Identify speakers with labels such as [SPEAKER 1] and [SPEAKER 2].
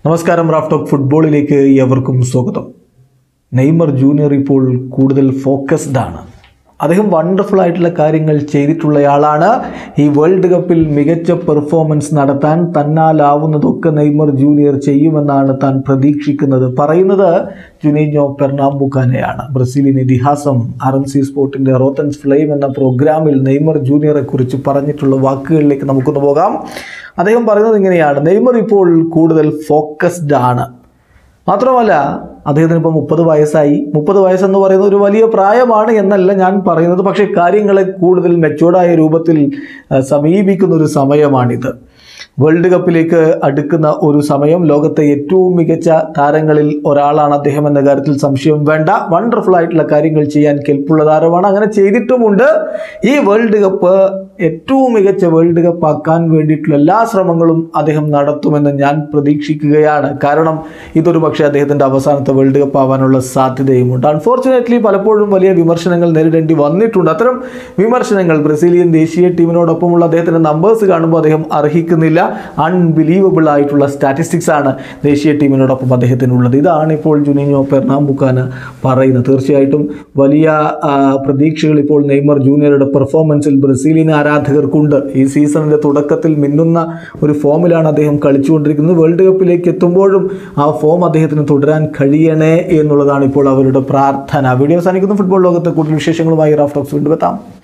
[SPEAKER 1] നമസ്കാരം റാഫ്റ്റോക്ക് ഫുട്ബോളിലേക്ക് എവർക്കും സ്വാഗതം നെയ്മർ ജൂനിയർ ഇപ്പോൾ കൂടുതൽ ഫോക്കസ്ഡ് ആണ് അദ്ദേഹം വണ്ടർഫുൾ ആയിട്ടുള്ള കാര്യങ്ങൾ ചെയ്തിട്ടുള്ളയാളാണ് ഈ വേൾഡ് കപ്പിൽ മികച്ച പെർഫോമൻസ് നടത്താൻ തന്നാലാവുന്നതൊക്കെ നെയ്മർ ജൂനിയർ ചെയ്യുമെന്നാണ് താൻ പ്രതീക്ഷിക്കുന്നത് പറയുന്നത് ജുനീഞ്ഞോ പെർണാംബുക്കാനെയാണ് ബ്രസീലിയൻ ഇതിഹാസം ആർ എം സി സ്പോർട്ടിൻ്റെ റോത്തൻസ് ഫ്ലെയിം എന്ന പ്രോഗ്രാമിൽ നെയ്മർ ജൂനിയറെ കുറിച്ച് പറഞ്ഞിട്ടുള്ള വാക്കുകളിലേക്ക് നമുക്കൊന്ന് പോകാം അദ്ദേഹം പറയുന്നത് ഇങ്ങനെയാണ് നെയ്മർ ഇപ്പോൾ കൂടുതൽ ഫോക്കസ്ഡ് ആണ് മാത്രമല്ല അദ്ദേഹത്തിന് ഇപ്പോൾ മുപ്പത് വയസ്സായി മുപ്പത് വയസ്സെന്ന് പറയുന്നത് ഒരു വലിയ പ്രായമാണ് എന്നല്ല ഞാൻ പറയുന്നത് പക്ഷേ കാര്യങ്ങളെ കൂടുതൽ മെച്ചോർഡായ രൂപത്തിൽ ആ, സമീപിക്കുന്ന ഒരു സമയമാണിത് വേൾഡ് കപ്പിലേക്ക് അടുക്കുന്ന ഒരു സമയം ലോകത്തെ ഏറ്റവും മികച്ച താരങ്ങളിൽ ഒരാളാണ് അദ്ദേഹം എന്ന കാര്യത്തിൽ സംശയം വേണ്ട വണ്ടർഫുൾ ആയിട്ടുള്ള കാര്യങ്ങൾ ചെയ്യാൻ കെൽപ്പുള്ള താരമാണ് അങ്ങനെ ചെയ്തിട്ടുമുണ്ട് ഈ വേൾഡ് കപ്പ് ഏറ്റവും മികച്ച വേൾഡ് കപ്പ് ആക്കാൻ വേണ്ടിയിട്ടുള്ള എല്ലാ ശ്രമങ്ങളും അദ്ദേഹം നടത്തുമെന്ന് ഞാൻ പ്രതീക്ഷിക്കുകയാണ് കാരണം ഇതൊരു പക്ഷേ അദ്ദേഹത്തിൻ്റെ അവസാനത്തെ വേൾഡ് കപ്പ് ആവാനുള്ള സാധ്യതയുമുണ്ട് അൺഫോർച്ചുനേറ്റ്ലി പലപ്പോഴും വലിയ വിമർശനങ്ങൾ നേരിടേണ്ടി വന്നിട്ടുണ്ട് അത്തരം വിമർശനങ്ങൾ ബ്രസീലിയൻ ദേശീയ ടീമിനോടൊപ്പമുള്ള അദ്ദേഹത്തിൻ്റെ നമ്പേഴ്സ് കാണുമ്പോൾ അദ്ദേഹം അർഹിക്കുന്നില്ല അൺബിലീവബിൾ ആയിട്ടുള്ള സ്റ്റാറ്റിസ്റ്റിക്സ് ആണ് ദേശീയ ടീമിനോടൊപ്പം അദ്ദേഹത്തിനുള്ളത് ഇതാണ് ഇപ്പോൾ ജുനിഞ്ഞോ പെർണാംബുക്കാന് പറയുന്നത് തീർച്ചയായിട്ടും വലിയ ആ, പ്രതീക്ഷകൾ ഇപ്പോൾ നെയ്മർ ജൂനിയറുടെ പെർഫോമൻസിൽ ബ്രസീലിയൻ ആരാധകർക്കുണ്ട് ഈ സീസണിൻ്റെ തുടക്കത്തിൽ മിന്നുന്ന ഒരു ഫോമിലാണ് അദ്ദേഹം കളിച്ചുകൊണ്ടിരിക്കുന്നത് വേൾഡ് കപ്പിലേക്ക് എത്തുമ്പോഴും ആ ഫോം അദ്ദേഹത്തിന് തുടരാൻ കഴിയണേ എന്നുള്ളതാണ് ഇപ്പോൾ അവരുടെ പ്രാർത്ഥന വീഡിയോ അവസാനിക്കുന്ന ഫുട്ബോൾ ലോകത്തെ കൂടുതൽ വിശേഷങ്ങളുമായി റാഫ്റ്റോക്സ് വീണ്ടും എത്താം